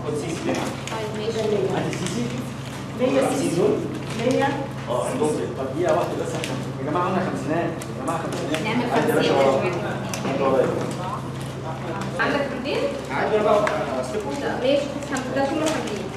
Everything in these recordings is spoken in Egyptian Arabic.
خد سيسي ليه؟ طيب ماشي عندي سيسي 100 سيسي سيسي دول 100 اه عندهم كده. طب دقيقة واحدة بس عشان يا جماعة أنا خمسينات يا جماعة خمسينات نعمل عندي يا باشا خمسين. ورايا. عندي ورايا. عندك في البيت؟ عادي أنا بقى أستلم لا ماشي خمسة ده كله خمسين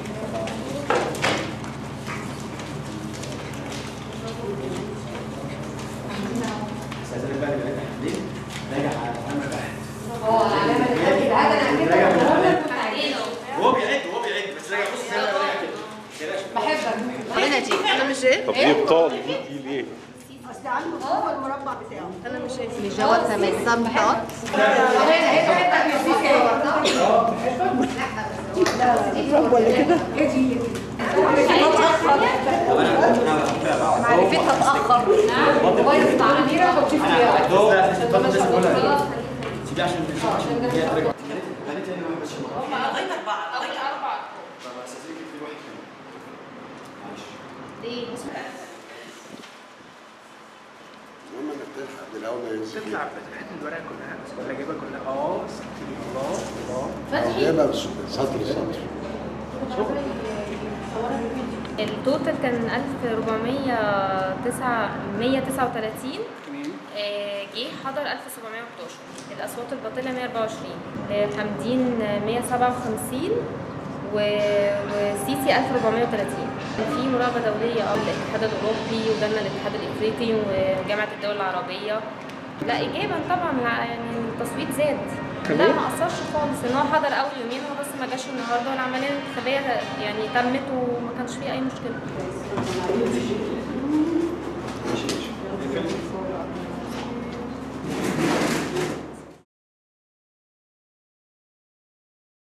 استاذنك بقى اللي راجع ليه؟ راجع على أهم واحد اه العلامة اللي خدت هذا انا كده راجع من بقول العلامة. لك بعدين اهو هو بيعد هو بيعد بس راجع بص زي ما أنا راجع كده كده بحبك انا دي انا مش ايه؟ طب دي بطال دي دي ليه؟ اصل عنده هو المربع بتاعه انا مش ايه؟ مش هو تمام بحط معرفتها اتاخر موبايل بتاع اميره وبتشوف فيها هو طب الناس كلها خلاص سيبي عشان عشان هي ترجع خليت هنا واحد بس هم لغايه اربعه لغايه اربعه طب استاذنك في واحد كمان معلش ليه؟ المهم انك تلحق من الاول ما ينزل تطلع فتحت الورقه كلها بس ولا جايبها كلها اه استغفر الله الله فتحي جايبها بس سطر سطر التوتال كان 1439 آه، جه حضر 1711 الاصوات الباطله 124 آه، حمدين آه، 157 و- وسيسي 1430 كان في مراقبه دوليه اه الاتحاد الاوروبي وجالنا الاتحاد الافريقي وجامعه الدول العربيه لا ايجابا طبعا لا، يعني التصويت زاد لا ما اثرش خالص ان هو حضر اول يومين هو بس ما جاش النهارده والعمليه الانتخابيه يعني تمت وما كانش فيه اي مشكله